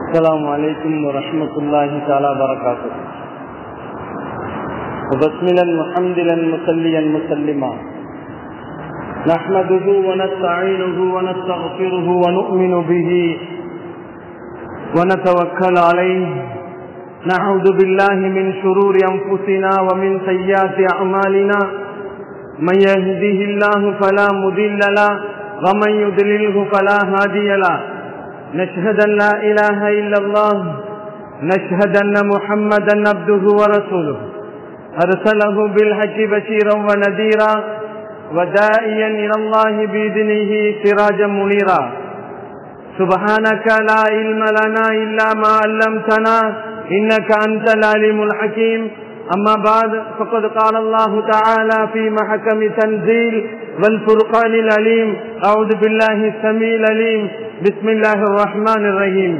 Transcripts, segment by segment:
السلام عليكم ورحمة الله تعالى وبركاته وبسملا محمدا مسليا مسلما نحمده ونستعينه ونستغفره ونؤمن به ونتوكل عليه نعوذ بالله من شرور أنفسنا ومن سيئات أعمالنا من يهده الله فلا مضل له ومن يضلله فلا هادي له نشهد أن لا إله إلا الله نشهد أن محمدا عبده ورسوله أرسله بالحق بشيرا ونذيرا ودائيا إلى الله بإذنه سراجا منيرا سبحانك لا علم لنا إلا ما علمتنا إنك أنت العليم الحكيم أما بعد فقد قال الله تعالى في محكم تنزيل والفرقان العليم أعوذ بالله السميع العليم بسم الله الرحمن الرحيم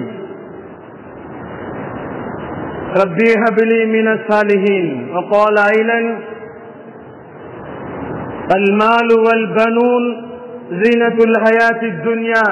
ربي هب لي من الصالحين وقال أيضا المال والبنون زينة الحياة الدنيا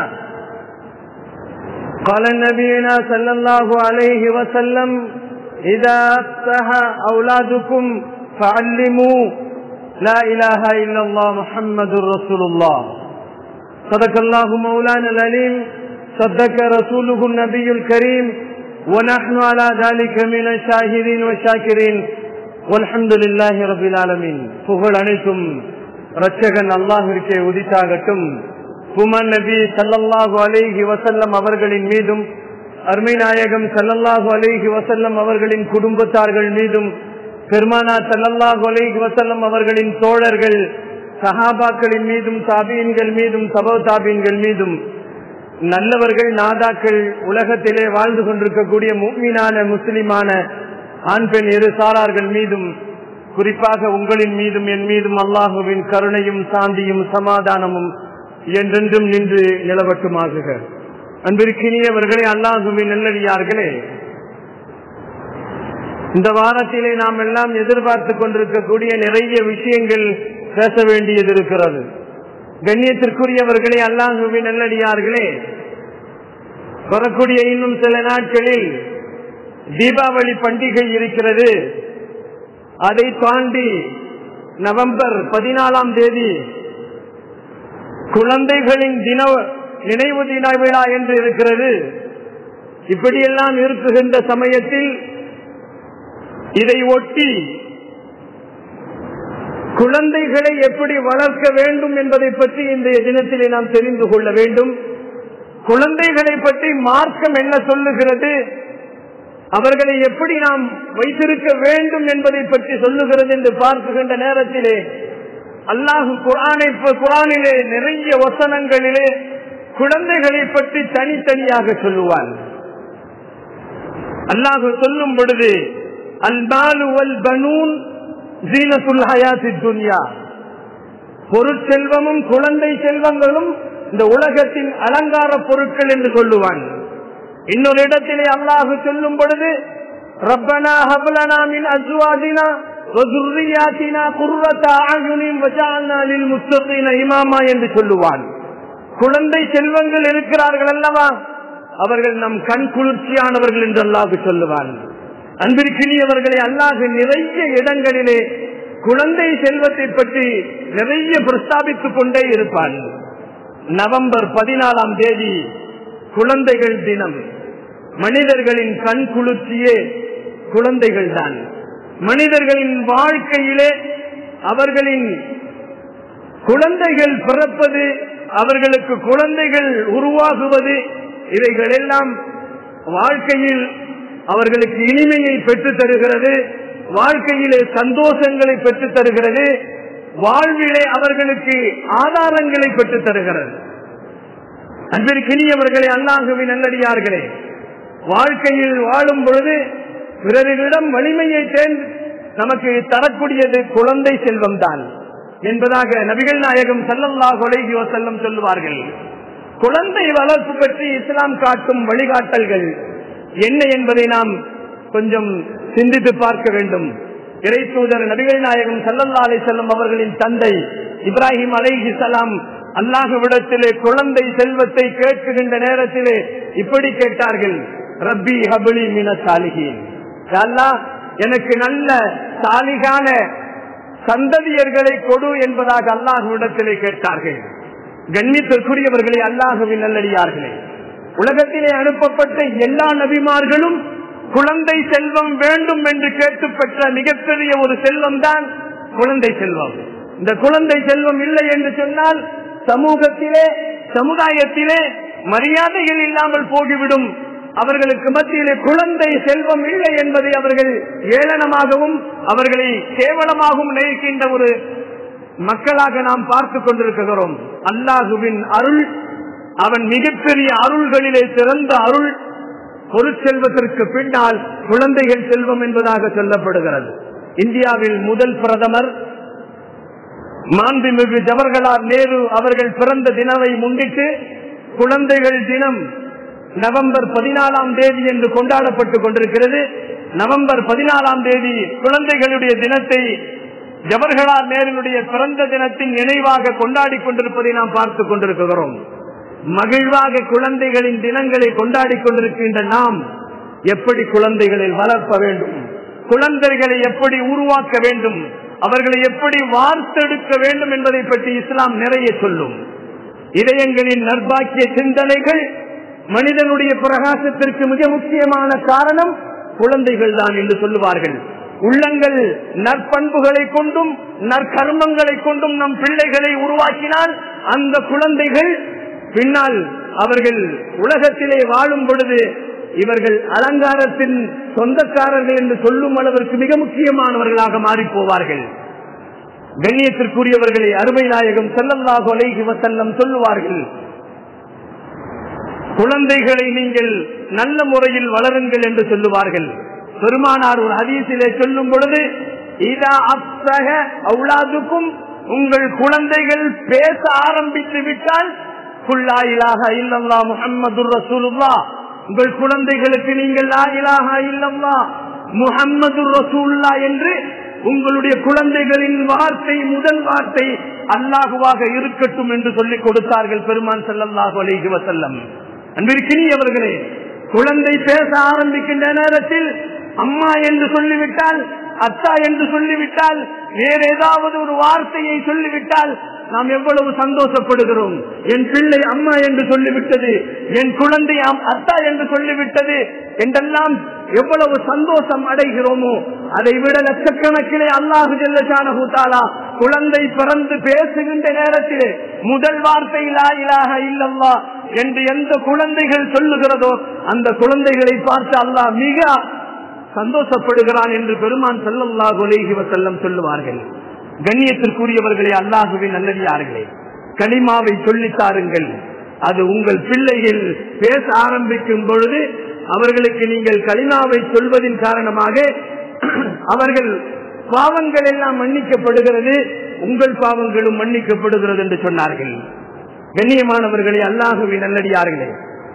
قال نبينا صلى الله عليه وسلم إذا أفتح أولادكم فعلموا لا إله إلا الله محمد رسول الله صدق الله مولانا العليم صدق رسوله النبي الكريم ونحن على ذلك من الشاهدين والشاكرين والحمد لله رب العالمين புகழ் அனைத்தும் ரட்சகன் அல்லாஹிற்கே உதித்தாகட்டும் குமன் நபி சல்லல்லாஹு அலைஹி வசல்லம் அவர்களின் மீதும் அருமை நாயகம் சல்லல்லாஹு அலைஹி வசல்லம் அவர்களின் குடும்பத்தார்கள் மீதும் பெருமானா சல்லல்லாஹு அலைஹி வசல்லம் அவர்களின் தோழர்கள் சஹாபாக்களின் மீதும் தாபீன்கள் மீதும் சபோ தாபீன்கள் மீதும் நல்லவர்கள் நாதாக்கள் உலகத்திலே வாழ்ந்து கொண்டிருக்கக்கூடிய முக்மீனான முஸ்லிமான ஆண் பெண் இரு சாரார்கள் மீதும் குறிப்பாக உங்களின் மீதும் என் மீதும் அல்லாஹுவின் கருணையும் சாந்தியும் சமாதானமும் என்றென்றும் நின்று நிலவட்டுமாகுக அன்பிற்கினியவர்களே அல்லாஹுவின் நல்லடியார்களே இந்த வாரத்திலே நாம் எல்லாம் எதிர்பார்த்து கொண்டிருக்கக்கூடிய நிறைய விஷயங்கள் பேச வேண்டியது இருக்கிறது கண்ணியத்திற்குரியவர்களே அல்லாஹுவின் நல்லடியார்களே வரக்கூடிய இன்னும் சில நாட்களில் தீபாவளி பண்டிகை இருக்கிறது அதை தாண்டி நவம்பர் பதினாலாம் தேதி குழந்தைகளின் தின நினைவு தின விழா என்று இருக்கிறது இப்படியெல்லாம் இருக்குகின்ற சமயத்தில் இதை ஒட்டி குழந்தைகளை எப்படி வளர்க்க வேண்டும் என்பதை பற்றி இந்த தினத்திலே நாம் தெரிந்து கொள்ள வேண்டும் குழந்தைகளை பற்றி மார்க்கம் என்ன சொல்லுகிறது அவர்களை எப்படி நாம் வைத்திருக்க வேண்டும் என்பதை பற்றி சொல்லுகிறது என்று பார்க்குகின்ற நேரத்திலே அல்லாஹு குரானை குரானிலே நிறைய வசனங்களிலே குழந்தைகளை பற்றி தனித்தனியாக சொல்லுவான் அல்லாஹு சொல்லும் பொழுது அல்பாலு வல் பனூன் ஜீனத்துல் ஹயாத்தி துன்யா பொருட்செல்வமும் குழந்தை செல்வங்களும் இந்த உலகத்தின் அலங்கார பொருட்கள் என்று சொல்லுவான் இன்னொரு இடத்திலே அல்லாஹு சொல்லும் பொழுது ரப்பனா ஹபலனா மின் அஸ்வாதினா வதுர்ரியாத்தினா குர்ரத அயுனின் வஜால்னா லில் முத்தகீன இமாமா என்று சொல்லுவான் குழந்தை செல்வங்கள் இருக்கிறார்கள் அல்லவா அவர்கள் நம் கண் குளிர்ச்சியானவர்கள் என்று அல்லாஹு சொல்லுவான் அன்பிற்கினியவர்களை அல்லாஹ் நிறைய இடங்களிலே குழந்தை செல்வத்தை பற்றி நிறைய பிரஸ்தாபித்துக் கொண்டே இருப்பான் நவம்பர் பதினாலாம் தேதி குழந்தைகள் தினம் மனிதர்களின் கண் குளிர்ச்சியே குழந்தைகள் தான் மனிதர்களின் வாழ்க்கையிலே அவர்களின் குழந்தைகள் பிறப்பது அவர்களுக்கு குழந்தைகள் உருவாகுவது இவைகள் எல்லாம் வாழ்க்கையில் அவர்களுக்கு இனிமையை பெற்று தருகிறது வாழ்க்கையிலே சந்தோஷங்களை பெற்று தருகிறது வாழ்விலே அவர்களுக்கு ஆதாரங்களை பெற்று தருகிறது அன்பிற்கினியவர்களே அல்லாஹுவின் நல்லடியார்களே வாழ்க்கையில் வாழும் பொழுது பிறரிடம் வலிமையை தேர்ந்து நமக்கு தரக்கூடியது குழந்தை செல்வம் தான் என்பதாக நபிகள் நாயகம் சல்லல்லாஹ் கொலைகியோ செல்லம் சொல்லுவார்கள் குழந்தை வளர்ப்பு பற்றி இஸ்லாம் காட்டும் வழிகாட்டல்கள் என்ன என்பதை நாம் கொஞ்சம் சிந்தித்து பார்க்க வேண்டும் இறை தூதர் நபிகள் நாயகம் சல்லல்லா அலை செல்லம் அவர்களின் தந்தை இப்ராஹிம் அலைஹி சலாம் அல்லாஹுவிடத்திலே குழந்தை செல்வத்தை கேட்கின்ற நேரத்திலே இப்படி கேட்டார்கள் ரப்பி ஹபலி மின சாலிகின் அல்லாஹ் எனக்கு நல்ல சாலிகான சந்ததியர்களை கொடு என்பதாக அல்லாஹுவிடத்திலே கேட்டார்கள் கண்ணியத்திற்குரியவர்களே அல்லாஹுவின் நல்லடியார்களே உலகத்திலே அனுப்பப்பட்ட எல்லா நபிமார்களும் குழந்தை செல்வம் வேண்டும் என்று கேட்டு பெற்ற மிகப்பெரிய ஒரு செல்வம் தான் குழந்தை செல்வம் இந்த குழந்தை செல்வம் இல்லை என்று சொன்னால் சமூகத்திலே சமுதாயத்திலே மரியாதைகள் இல்லாமல் போகிவிடும் அவர்களுக்கு மத்தியிலே குழந்தை செல்வம் இல்லை என்பதை அவர்கள் ஏளனமாகவும் அவர்களை கேவலமாகவும் நினைக்கின்ற ஒரு மக்களாக நாம் பார்த்து கொண்டிருக்கிறோம் அல்லாஹுவின் அருள் அவன் மிகப்பெரிய அருள்களிலே சிறந்த அருள் பொருட்செல்வத்திற்கு பின்னால் குழந்தைகள் செல்வம் என்பதாக சொல்லப்படுகிறது இந்தியாவில் முதல் பிரதமர் மாண்புமிகு ஜவஹர்லால் நேரு அவர்கள் பிறந்த தினத்தை முன்னிட்டு குழந்தைகள் தினம் நவம்பர் பதினாலாம் தேதி என்று கொண்டாடப்பட்டுக் கொண்டிருக்கிறது நவம்பர் பதினாலாம் தேதி குழந்தைகளுடைய தினத்தை ஜவஹர்லால் நேருடைய பிறந்த தினத்தின் நினைவாக கொண்டாடி கொண்டிருப்பதை நாம் பார்த்துக் கொண்டிருக்கிறோம் மகிழ்வாக குழந்தைகளின் தினங்களை கொண்டாடி கொண்டிருக்கின்ற நாம் எப்படி குழந்தைகளில் வளர்ப்ப வேண்டும் குழந்தைகளை எப்படி உருவாக்க வேண்டும் அவர்களை எப்படி வார்த்தெடுக்க வேண்டும் என்பதை பற்றி இஸ்லாம் நிறைய சொல்லும் இதயங்களின் நர்பாக்கிய சிந்தனைகள் மனிதனுடைய பிரகாசத்திற்கு மிக முக்கியமான காரணம் குழந்தைகள் தான் என்று சொல்லுவார்கள் உள்ளங்கள் நற்பண்புகளை கொண்டும் நற்கர்மங்களை கொண்டும் நம் பிள்ளைகளை உருவாக்கினால் அந்த குழந்தைகள் பின்னால் அவர்கள் உலகத்திலே வாழும் பொழுது இவர்கள் அலங்காரத்தின் சொந்தக்காரர்கள் என்று சொல்லும் அளவிற்கு மிக முக்கியமானவர்களாக மாறி போவார்கள் கண்ணியத்திற்குரியவர்களை அருமை நாயகம் செல்லல்லாக அலைஹி வசல்லம் சொல்லுவார்கள் குழந்தைகளை நீங்கள் நல்ல முறையில் வளருங்கள் என்று சொல்லுவார்கள் பெருமானார் ஒரு ஹதீசிலே சொல்லும் பொழுது இதா அப்சக அவுலாதுக்கும் உங்கள் குழந்தைகள் பேச ஆரம்பித்து விட்டால் குல்லா இலாக இல்லல்லா முஹம்மது ரசூலுல்லா உங்கள் குழந்தைகளுக்கு நீங்கள் லா இலாக இல்லல்லா முஹம்மது ரசூல்லா என்று உங்களுடைய குழந்தைகளின் வார்த்தை முதல் வார்த்தை அல்லாஹுவாக இருக்கட்டும் என்று சொல்லிக் கொடுத்தார்கள் பெருமான் செல்லல்லாஹு அலைஹி வசல்லம் அன்பிற்கினியவர்களே குழந்தை பேச ஆரம்பிக்கின்ற நேரத்தில் அம்மா என்று சொல்லிவிட்டால் அத்தா என்று சொல்லிவிட்டால் வேற ஏதாவது ஒரு வார்த்தையை சொல்லிவிட்டால் நாம் எவ்வளவு சந்தோஷப்படுகிறோம் என் பிள்ளை அம்மா என்று சொல்லிவிட்டது என் குழந்தை அத்தா என்று சொல்லிவிட்டது என்றெல்லாம் எவ்வளவு சந்தோஷம் அடைகிறோமோ அதை விட லட்சக்கணக்கிலே அல்லாஹு ஜெல்லா குழந்தை பிறந்து பேசுகின்ற நேரத்திலே முதல் வார்த்தை லா இலாக இல்லல்லா என்று எந்த குழந்தைகள் சொல்லுகிறதோ அந்த குழந்தைகளை பார்த்து அல்லாஹ் மிக சந்தோஷப்படுகிறான் என்று பெருமான் செல்லல்லாஹு அலைஹி வசல்லம் சொல்லுவார்கள் கண்ணியத்திற்குரியவர்களே அல்லாஹுவின் நல்லடியார்களே கனிமாவை சொல்லித்தாருங்கள் அது உங்கள் பிள்ளைகள் பேச ஆரம்பிக்கும் பொழுது அவர்களுக்கு நீங்கள் கலிமாவை சொல்வதின் காரணமாக அவர்கள் பாவங்கள் எல்லாம் மன்னிக்கப்படுகிறது உங்கள் பாவங்களும் மன்னிக்கப்படுகிறது என்று சொன்னார்கள் கண்ணியமானவர்களே அல்லாஹுவின் நல்லடியார்களே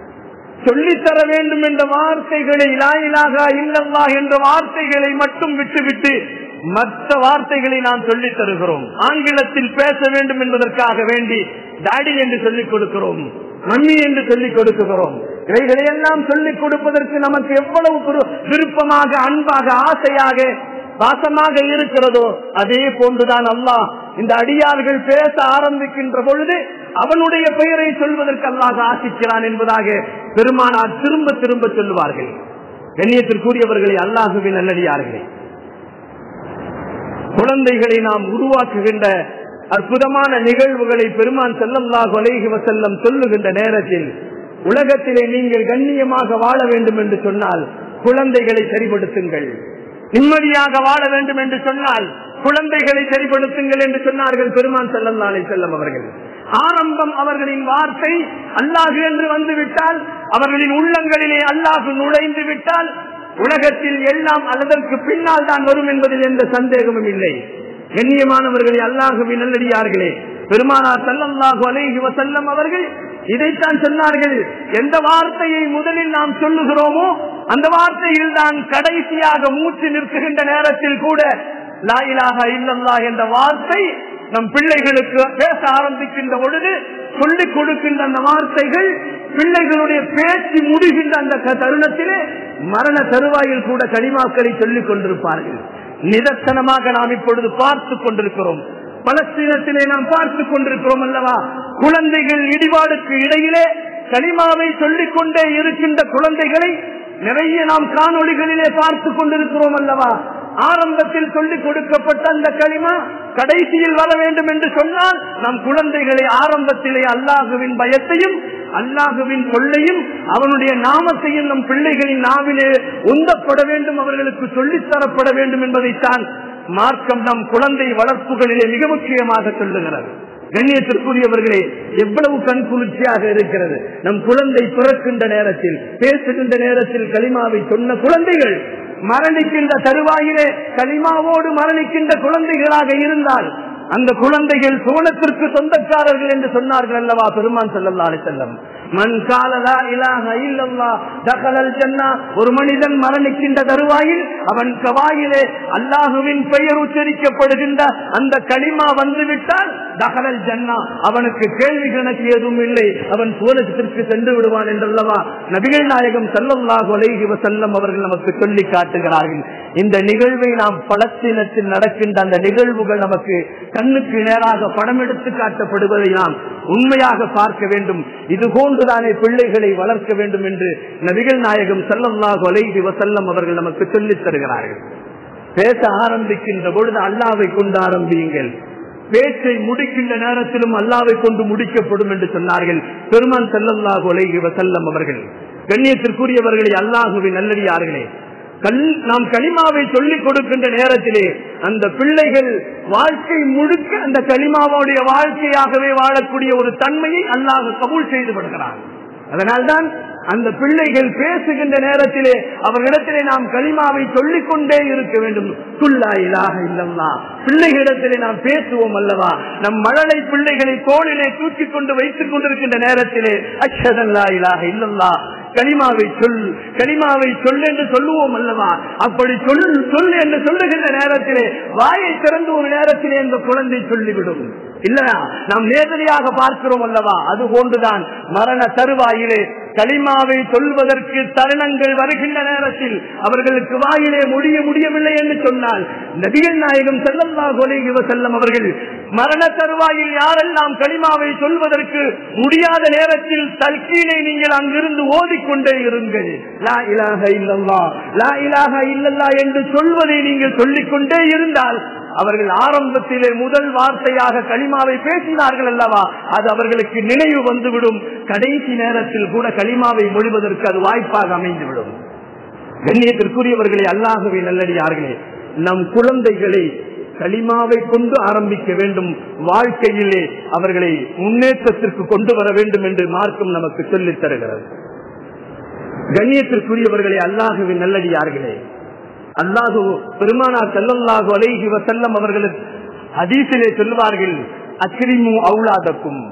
சொல்லித்தர வேண்டும் என்ற வார்த்தைகளை லாயிலாக இல்லல்லா என்ற வார்த்தைகளை மட்டும் விட்டுவிட்டு மற்ற வார்த்தைகளை நாம் சொல்லித் தருகிறோம் ஆங்கிலத்தில் பேச வேண்டும் என்பதற்காக வேண்டி டாடி என்று சொல்லிக் கொடுக்கிறோம் மம்மி என்று சொல்லிக் கொடுக்கிறோம் இவைகளை எல்லாம் சொல்லிக் கொடுப்பதற்கு நமக்கு எவ்வளவு விருப்பமாக அன்பாக ஆசையாக பாசமாக இருக்கிறதோ அதே போன்றுதான் அல்லாஹ் இந்த அடியார்கள் பேச ஆரம்பிக்கின்ற பொழுது அவனுடைய பெயரை சொல்வதற்கு அல்லாஹ் ஆசிக்கிறான் என்பதாக பெருமானார் திரும்ப திரும்ப சொல்லுவார்கள் கண்ணியத்திற்குரியவர்களை அல்லாஹுவின் நல்லடியார்களே குழந்தைகளை நாம் உருவாக்குகின்ற அற்புதமான நிகழ்வுகளை பெருமான் செல்லல்லாஹு அலைஹி வசல்லம் சொல்லுகின்ற நேரத்தில் உலகத்திலே நீங்கள் கண்ணியமாக வாழ வேண்டும் என்று சொன்னால் குழந்தைகளை சரிபடுத்துங்கள் நிம்மதியாக வாழ வேண்டும் என்று சொன்னால் குழந்தைகளை சரிபடுத்துங்கள் என்று சொன்னார்கள் பெருமான் செல்லல்லாலை செல்லம் அவர்கள் ஆரம்பம் அவர்களின் வார்த்தை அல்லாஹு என்று வந்துவிட்டால் அவர்களின் உள்ளங்களிலே அல்லாஹு நுழைந்து விட்டால் உலகத்தில் எல்லாம் அதற்கு பின்னால் தான் வரும் என்பதில் எந்த சந்தேகமும் இல்லை கண்ணியமானவர்களே அல்லாஹுவின் நல்லடியார்களே பெருமானார் சல்லல்லாஹு அலைஹி வசல்லம் அவர்கள் இதைத்தான் சொன்னார்கள் எந்த வார்த்தையை முதலில் நாம் சொல்லுகிறோமோ அந்த வார்த்தையில் தான் கடைசியாக மூச்சு நிற்கின்ற நேரத்தில் கூட லாயிலாக இல்லல்லா என்ற வார்த்தை நம் பிள்ளைகளுக்கு பேச ஆரம்பிக்கின்ற பொழுது சொல்லிக் கொடுக்கின்ற அந்த வார்த்தைகள் பிள்ளைகளுடைய பேச்சு முடிகின்ற அந்த க- தருணத்திலே மரண தருவாயில் கூட களிமாக்களை சொல்லிக் கொண்டிருப்பார்கள் நிதர்சனமாக நாம் இப்பொழுது பார்த்துக் கொண்டிருக்கிறோம் பலஸ்தீனத்திலே நாம் பார்த்துக் கொண்டிருக்கிறோம் அல்லவா குழந்தைகள் இடிபாடுக்கு இடையிலே களிமாவை சொல்லிக் கொண்டே இருக்கின்ற குழந்தைகளை நிறைய நாம் காணொளிகளிலே பார்த்துக் கொண்டிருக்கிறோம் அல்லவா ஆரம்பத்தில் சொல்லிக் கொடுக்கப்பட்ட அந்த களிமா கடைசியில் வர வேண்டும் என்று சொன்னால் நம் குழந்தைகளை ஆரம்பத்திலே அல்லாஹுவின் பயத்தையும் அல்லாஹுவின் சொல்லையும் அவனுடைய நாமத்தையும் நம் பிள்ளைகளின் நாவிலே உந்தப்பட வேண்டும் அவர்களுக்கு சொல்லித் தரப்பட வேண்டும் என்பதைத்தான் மார்க்கம் நம் குழந்தை வளர்ப்புகளிலே மிக முக்கியமாக சொல்லுகிறது கண்ணியத்திற்குரியவர்களே எவ்வளவு கண் குளிர்ச்சியாக இருக்கிறது நம் குழந்தை பிறக்கின்ற நேரத்தில் பேசுகின்ற நேரத்தில் களிமாவை சொன்ன குழந்தைகள் மரணிக்கின்ற தருவாயிலே களிமாவோடு மரணிக்கின்ற குழந்தைகளாக இருந்தால் அந்த குழந்தைகள் சுவனத்திற்கு சொந்தக்காரர்கள் என்று சொன்னார்கள் அல்லவா பெருமான் செல்லல்லா செல்லம் மண் காலலா இலாக இல்லல்லா தகலல் ஜன்னா ஒரு மனிதன் மரணிக்கின்ற தருவாயில் அவன் கவாயிலே அல்லாஹுவின் பெயர் உச்சரிக்கப்படுகின்ற அந்த களிமா வந்துவிட்டால் தகலல் ஜன்னா அவனுக்கு கேள்வி கணக்கு எதுவும் இல்லை அவன் சுவனத்திற்கு சென்று விடுவான் என்றல்லவா நபிகள் நாயகம் செல்லல்லாஹு அலைஹி வஸல்லம் அவர்கள் நமக்கு சொல்லி காட்டுகிறார்கள் இந்த நிகழ்வை நாம் பலஸ்தீனத்தில் நடக்கின்ற அந்த நிகழ்வுகள் நமக்கு கண்ணுக்கு நேராக படம் எடுத்து காட்டப்படுவதை நாம் உண்மையாக பார்க்க வேண்டும் இது போன்றுதானே பிள்ளைகளை வளர்க்க வேண்டும் என்று நபிகள் நாயகம் செல்லல்லாஹு அலைஹி வஸல்லம் அவர்கள் நமக்கு சொல்லித் தருகிறார்கள் பேச ஆரம்பிக்கின்ற பொழுது அல்லாவை கொண்டு ஆரம்பியுங்கள் பேச்சை முடிக்கின்ற நேரத்திலும் அல்லாவை கொண்டு முடிக்கப்படும் என்று சொன்னார்கள் பெருமான் செல்லல்லாஹு அலைஹி வஸல்லம் அவர்கள் கண்ணியத்திற்குரியவர்களை அல்லாஹுவின் நல்லடியார்களே கல் நாம் களிமாவை சொல்லிக் கொடுக்கின்ற நேரத்திலே அந்த பிள்ளைகள் வாழ்க்கை முழுக்க அந்த களிமாவுடைய வாழ்க்கையாகவே வாழக்கூடிய ஒரு தன்மையை அல்லாஹ் கபூல் செய்து விடுகிறார் அதனால்தான் அந்த பிள்ளைகள் பேசுகின்ற நேரத்திலே அவர்களிடத்திலே நாம் களிமாவை சொல்லிக் கொண்டே இருக்க வேண்டும் துல்லா இலாக இல்லல்லா பிள்ளைகளிடத்திலே நாம் பேசுவோம் அல்லவா நம் மழலை பிள்ளைகளை தோளிலே தூக்கி கொண்டு வைத்துக் கொண்டிருக்கின்ற நேரத்திலே அச்சதல்லா இலாக இல்லல்லா கனிமாவை சொல் கனிமாவை சொல் என்று சொல்லுவோம் அல்லவா அப்படி சொல் சொல் என்று சொல்லுகின்ற நேரத்திலே வாயை திறந்து ஒரு நேரத்திலே இந்த குழந்தை சொல்லிவிடும் இல்லையா நாம் நேரடியாக பார்க்கிறோம் அல்லவா அது போன்றுதான் மரண தருவாயிலே களிமாவை சொல்வதற்கு தருணங்கள் வருகின்ற நேரத்தில் அவர்களுக்கு வாயிலே முடிய முடியவில்லை என்று சொன்னால் நபிகள் நாயகம் செல்லல்லா கொலைகிவ செல்லம் அவர்கள் மரண தருவாயில் யாரெல்லாம் களிமாவை சொல்வதற்கு முடியாத நேரத்தில் தல்கீனை நீங்கள் அங்கிருந்து ஓதிக்கொண்டே இருங்கள் லா இலாக இல்லல்லா லா இலாக இல்லல்லா என்று சொல்வதை நீங்கள் சொல்லிக்கொண்டே இருந்தால் அவர்கள் ஆரம்பத்திலே முதல் வார்த்தையாக களிமாவை பேசினார்கள் அல்லவா அது அவர்களுக்கு நினைவு வந்துவிடும் கடைசி நேரத்தில் கூட களிமாவை மொழிவதற்கு அது வாய்ப்பாக அமைந்துவிடும் கண்ணியத்திற்குரியவர்களை அல்லாகவே நல்லடியார்களே நம் குழந்தைகளை களிமாவை கொண்டு ஆரம்பிக்க வேண்டும் வாழ்க்கையிலே அவர்களை முன்னேற்றத்திற்கு கொண்டு வர வேண்டும் என்று மார்க்கம் நமக்கு சொல்லித் தருகிறது கண்ணியத்திற்குரியவர்களை அல்லாஹுவின் நல்லடியார்களே அல்லாஹு பெருமானார் செல்லல்லாஹு அலைஹி வசல்லம் அவர்களுக்கு ஹதீஸிலே சொல்லுவார்கள் அக்ரிமு அவுலாதக்கும்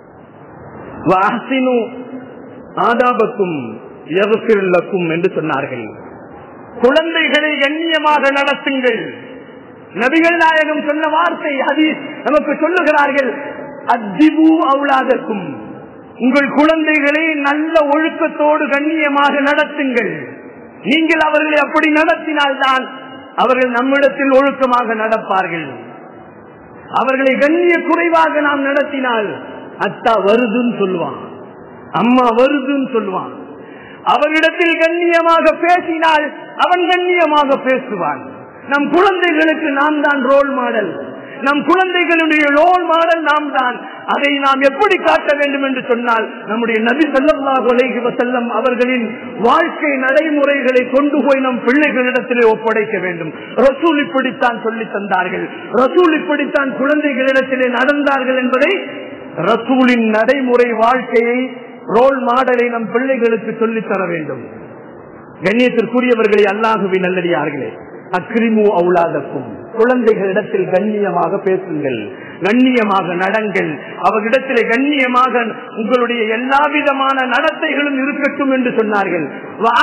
வாசினு ஆதாபக்கும் எவசில்லக்கும் என்று சொன்னார்கள் குழந்தைகளை கண்ணியமாக நடத்துங்கள் நபிகள் நாயகம் சொன்ன வார்த்தை ஹதீஸ் நமக்கு சொல்லுகிறார்கள் அத்திபு அவுலாதக்கும் உங்கள் குழந்தைகளை நல்ல ஒழுக்கத்தோடு கண்ணியமாக நடத்துங்கள் நீங்கள் அவர்களை அப்படி நடத்தினால்தான் அவர்கள் நம்மிடத்தில் ஒழுக்கமாக நடப்பார்கள் அவர்களை கண்ணிய குறைவாக நாம் நடத்தினால் அத்தா வருதுன்னு சொல்லுவான் அம்மா வருதுன்னு சொல்லுவான் அவரிடத்தில் கண்ணியமாக பேசினால் அவன் கண்ணியமாக பேசுவான் நம் குழந்தைகளுக்கு நாம் தான் ரோல் மாடல் நம் குழந்தைகளுடைய ரோல் மாடல் நாம் தான் அதை நாம் எப்படி காட்ட வேண்டும் என்று சொன்னால் நம்முடைய நபி சல்லாஹ் அலைஹி வசல்லம் அவர்களின் வாழ்க்கை நடைமுறைகளை கொண்டு போய் நம் பிள்ளைகளிடத்திலே ஒப்படைக்க வேண்டும் ரசூல் இப்படித்தான் சொல்லி தந்தார்கள் ரசூல் இப்படித்தான் குழந்தைகளிடத்திலே நடந்தார்கள் என்பதை ரசூலின் நடைமுறை வாழ்க்கையை ரோல் மாடலை நம் பிள்ளைகளுக்கு சொல்லித் தர வேண்டும் கண்ணியத்திற்குரியவர்களை அல்லாஹுவின் நல்லடியார்களே அக்ரிமு அவுலாதக்கும் குழந்தைகளிடத்தில் கண்ணியமாக பேசுங்கள் கண்ணியமாக நடங்கள் அவர்களிடத்திலே கண்ணியமாக உங்களுடைய எல்லா விதமான நடத்தைகளும் இருக்கட்டும் என்று சொன்னார்கள்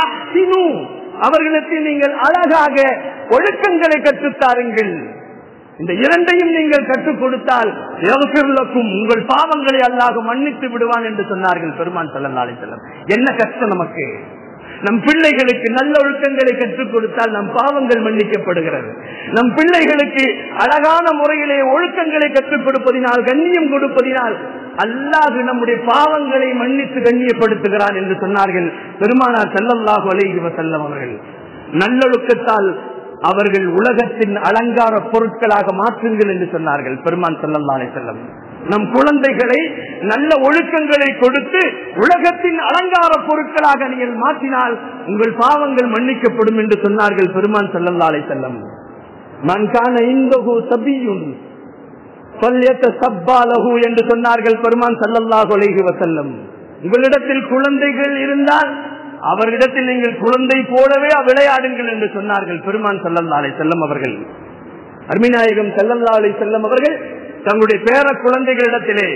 அவர்களுக்கு நீங்கள் அழகாக ஒழுக்கங்களை கற்றுத்தாருங்கள் இந்த இரண்டையும் நீங்கள் கற்றுக் கொடுத்தால் எவசிற்கும் உங்கள் பாவங்களை அல்லாஹ் மன்னித்து விடுவான் என்று சொன்னார்கள் பெருமான் செல்லல்லாலை செல்லம் என்ன கஷ்டம் நமக்கு நம் பிள்ளைகளுக்கு நல்ல ஒழுக்கங்களை கற்றுக் கொடுத்தால் நம் பாவங்கள் மன்னிக்கப்படுகிறது நம் பிள்ளைகளுக்கு அழகான முறையிலே ஒழுக்கங்களை கற்றுக் கொடுப்பதினால் கண்ணியம் கொடுப்பதினால் அல்லாது நம்முடைய பாவங்களை மன்னித்து கண்ணியப்படுத்துகிறான் என்று சொன்னார்கள் பெருமானார் செல்லல்லாஹு அலைஹி வஸல்லம் அவர்கள் நல்லொழுக்கத்தால் அவர்கள் உலகத்தின் அலங்கார பொருட்களாக மாற்றுங்கள் என்று சொன்னார்கள் பெருமான் செல்லல்லா அலை செல்லம் நம் குழந்தைகளை நல்ல ஒழுக்கங்களை கொடுத்து உலகத்தின் அலங்கார பொருட்களாக நீங்கள் மாற்றினால் உங்கள் பாவங்கள் மன்னிக்கப்படும் என்று சொன்னார்கள் பெருமான் செல்லல்லா அலை செல்லம் மன்கான இந்தகு சபியுன் சப்பாலகு என்று சொன்னார்கள் பெருமான் சல்லல்லாஹு அலைஹி வசல்லம் உங்களிடத்தில் குழந்தைகள் இருந்தால் அவரிடத்தில் நீங்கள் குழந்தை போலவே விளையாடுங்கள் என்று சொன்னார்கள் பெருமான் சல்லல்லா அலை செல்லம் அவர்கள் அருமிநாயகம் செல்லல்லா அலை செல்லம் அவர்கள் தங்களுடைய பேர குழந்தைகளிடத்திலே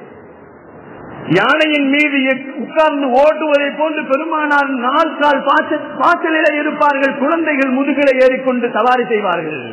யானையின் மீது உட்கார்ந்து ஓட்டுவதை போன்று பெருமானார் நாள் கால் பாய்ச்சலிலே இருப்பார்கள் குழந்தைகள் முதுகிலை ஏறிக்கொண்டு சவாரி செய்வார்கள்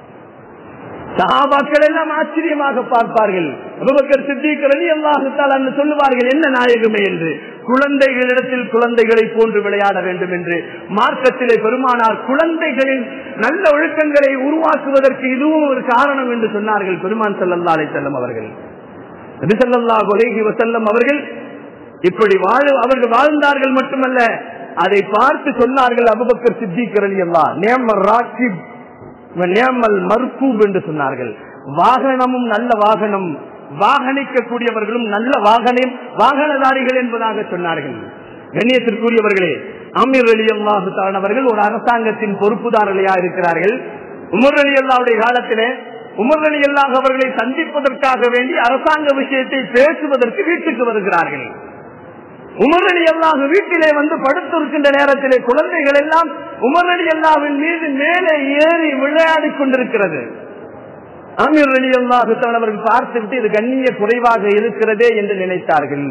சகாபாக்கள் எல்லாம் ஆச்சரியமாக பார்ப்பார்கள் அபுபக்கர் சித்திகர் அலி அல்லாஹுத்தால் அன்று சொல்லுவார்கள் என்ன நாயகமே என்று குழந்தைகளிடத்தில் குழந்தைகளை போன்று விளையாட வேண்டும் என்று மார்க்கத்திலே பெருமானார் குழந்தைகளின் நல்ல ஒழுக்கங்களை உருவாக்குவதற்கு இதுவும் ஒரு காரணம் என்று சொன்னார்கள் பெருமான் செல்லல்லா அலை செல்லம் அவர்கள் நபிசல்லா கொலைகி வசல்லம் அவர்கள் இப்படி வாழ அவர்கள் வாழ்ந்தார்கள் மட்டுமல்ல அதை பார்த்து சொன்னார்கள் அபுபக்கர் சித்திகர் அலி அல்லா நேமர் ராக்கிப் நேமல் மர்கூப் என்று சொன்னார்கள் வாகனமும் நல்ல வாகனம் வாகனிக்கக்கூடியவர்களும் நல்ல வாகனம் வாகனதாரிகள் என்பதாக சொன்னார்கள் கண்ணியத்திற்குரியவர்களே அமீர் அலி அல்லாஹு அவர்கள் ஒரு அரசாங்கத்தின் பொறுப்புதாரர்களா இருக்கிறார்கள் உமர் அலி அல்லாவுடைய காலத்திலே உமர் அலி அல்லாஹ் அவர்களை சந்திப்பதற்காக வேண்டி அரசாங்க விஷயத்தை பேசுவதற்கு வீட்டுக்கு வருகிறார்கள் உமர் அலி அல்லாஹ் வீட்டிலே வந்து படுத்திருக்கின்ற நேரத்திலே குழந்தைகள் எல்லாம் உமர் அலி அல்லாவின் மீது மேலே ஏறி விளையாடி கொண்டிருக்கிறது அமீர் அலி அல்லாஹு அவர்கள் பார்த்துவிட்டு இது கண்ணிய குறைவாக இருக்கிறதே என்று நினைத்தார்கள்